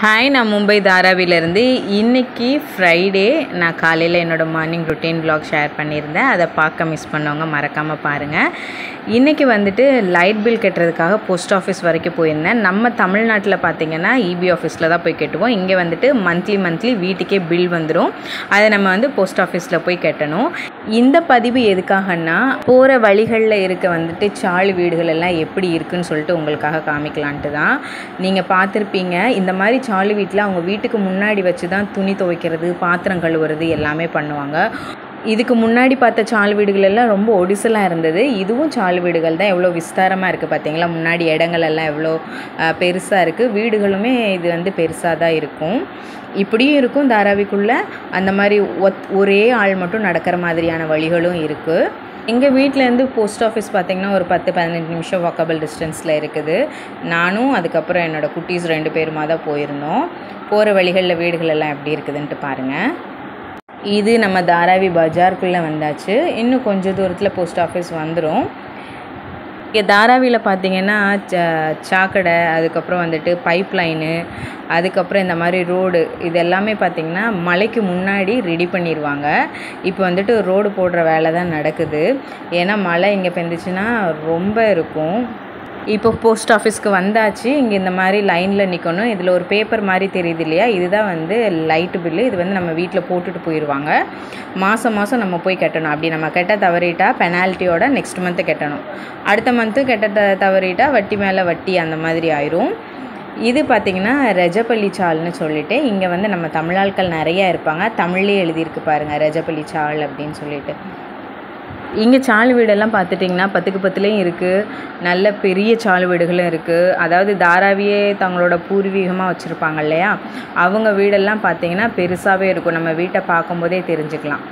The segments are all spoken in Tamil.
ஹாய் நான் மும்பை தாராவிலேருந்து இன்னைக்கு ஃப்ரைடே நான் காலையில் என்னோடய மார்னிங் ருட்டீன் vlog ஷேர் பண்ணியிருந்தேன் அதை பார்க்க மிஸ் பண்ணவங்க மறக்காமல் பாருங்கள் இன்றைக்கி வந்துட்டு லைட் பில் கட்டுறதுக்காக போஸ்ட் ஆஃபீஸ் வரைக்கும் போயிருந்தேன் நம்ம தமிழ்நாட்டில் பார்த்தீங்கன்னா இபி ஆஃபீஸில் தான் போய் கட்டுவோம் இங்கே வந்துட்டு மந்த்லி மந்த்லி வீட்டுக்கே பில் வந்துடும் அதை நம்ம வந்து போஸ்ட் ஆஃபீஸில் போய் கட்டணும் இந்த பதிவு எதுக்காகன்னா போகிற வழிகளில் இருக்க வந்துட்டு சாலு வீடுகள் எல்லாம் எப்படி இருக்குன்னு சொல்லிட்டு உங்களுக்காக காமிக்கலான்ட்டு தான் நீங்கள் பார்த்துருப்பீங்க இந்த மாதிரி சாலு வீட்டில் அவங்க வீட்டுக்கு முன்னாடி வச்சு தான் துணி துவைக்கிறது பாத்திரம் கழுவுறது எல்லாமே பண்ணுவாங்க இதுக்கு முன்னாடி பார்த்த சால் வீடுகள் எல்லாம் ரொம்ப ஒடிசலாக இருந்தது இதுவும் சால் வீடுகள் தான் எவ்வளோ விஸ்தாரமாக இருக்குது பார்த்தீங்களா முன்னாடி இடங்கள் எல்லாம் எவ்வளோ பெருசாக இருக்குது வீடுகளுமே இது வந்து பெருசாக தான் இருக்கும் இப்படியும் இருக்கும் தாராவிக்குள்ளே அந்த மாதிரி ஒத் ஒரே ஆள் மட்டும் நடக்கிற மாதிரியான வழிகளும் இருக்குது எங்கள் வீட்டிலேருந்து போஸ்ட் ஆஃபீஸ் பார்த்திங்கன்னா ஒரு பத்து பதினஞ்சு நிமிஷம் வாக்கபிள் டிஸ்டன்ஸில் இருக்குது நானும் அதுக்கப்புறம் என்னோடய குட்டீஸ் ரெண்டு பேருமா தான் போயிருந்தோம் போகிற வழிகளில் வீடுகள் எல்லாம் எப்படி இருக்குதுன்ட்டு பாருங்கள் இது நம்ம தாராவி பஜாருக்குள்ளே வந்தாச்சு இன்னும் கொஞ்சம் தூரத்தில் போஸ்ட் ஆஃபீஸ் வந்துடும் இங்கே தாராவியில் பார்த்தீங்கன்னா ச சாக்கடை அதுக்கப்புறம் வந்துட்டு பைப் லைனு அதுக்கப்புறம் இந்த மாதிரி ரோடு இது எல்லாமே பார்த்திங்கன்னா மழைக்கு முன்னாடி ரெடி பண்ணிடுவாங்க இப்போ வந்துட்டு ரோடு போடுற வேலை தான் நடக்குது ஏன்னா மழை இங்கே பெஞ்சிச்சின்னா ரொம்ப இருக்கும் இப்போ போஸ்ட் ஆஃபீஸ்க்கு வந்தாச்சு இங்கே இந்த மாதிரி லைனில் நிற்கணும் இதில் ஒரு பேப்பர் மாதிரி தெரியுது இல்லையா இதுதான் வந்து லைட்டு பில்லு இது வந்து நம்ம வீட்டில் போட்டுட்டு போயிடுவாங்க மாதம் மாதம் நம்ம போய் கட்டணும் அப்படி நம்ம கட்ட தவறிட்டா பெனால்ட்டியோட நெக்ஸ்ட் மந்த்து கட்டணும் அடுத்த மந்த்து கட்ட த தவறிட்டா வட்டி மேலே வட்டி அந்த மாதிரி ஆயிரும் இது பார்த்திங்கன்னா ரெஜப்பள்ளி சால்னு சொல்லிட்டு இங்கே வந்து நம்ம தமிழாட்கள் நிறையா இருப்பாங்க தமிழ்லேயே எழுதியிருக்கு பாருங்கள் ரெஜப்பள்ளி சால் அப்படின்னு சொல்லிட்டு இங்கே சால் வீடெல்லாம் பார்த்துட்டிங்கன்னா பத்துக்கு பத்துலேயும் இருக்குது நல்ல பெரிய சால் வீடுகளும் இருக்குது அதாவது தாராவியே தங்களோட பூர்வீகமாக வச்சுருப்பாங்க இல்லையா அவங்க வீடெல்லாம் பார்த்தீங்கன்னா பெருசாகவே இருக்கும் நம்ம வீட்டை பார்க்கும்போதே தெரிஞ்சுக்கலாம்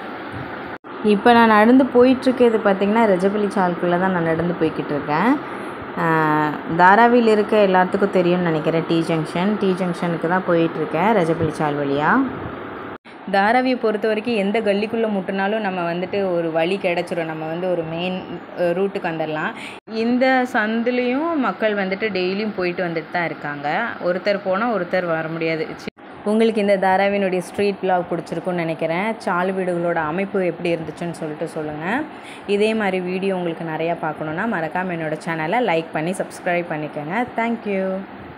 இப்போ நான் நடந்து போயிட்டுருக்கிறது பார்த்திங்கன்னா ரெஜபலி சால்குள்ளே தான் நான் நடந்து போய்கிட்டு இருக்கேன் தாராவியில் இருக்க எல்லாத்துக்கும் தெரியும்னு நினைக்கிறேன் டி ஜங்ஷன் டி ஜங்ஷனுக்கு தான் போயிட்டுருக்கேன் ரெஜபலி சால் வழியாக தாராவியை பொறுத்த வரைக்கும் எந்த கல்லிக்குள்ளே முட்டினாலும் நம்ம வந்துட்டு ஒரு வழி கிடச்சிரும் நம்ம வந்து ஒரு மெயின் ரூட்டுக்கு வந்துடலாம் இந்த சந்துலேயும் மக்கள் வந்துட்டு டெய்லியும் போயிட்டு வந்துட்டு தான் இருக்காங்க ஒருத்தர் போனால் ஒருத்தர் வர முடியாது உங்களுக்கு இந்த தாராவினுடைய ஸ்ட்ரீட் பிளாக் பிடிச்சிருக்குன்னு நினைக்கிறேன் சால் வீடுகளோட அமைப்பு எப்படி இருந்துச்சுன்னு சொல்லிட்டு சொல்லுங்கள் இதே மாதிரி வீடியோ உங்களுக்கு நிறையா பார்க்கணுன்னா மறக்காமல் என்னோடய சேனலை லைக் பண்ணி சப்ஸ்கிரைப் பண்ணிக்கோங்க தேங்க்யூ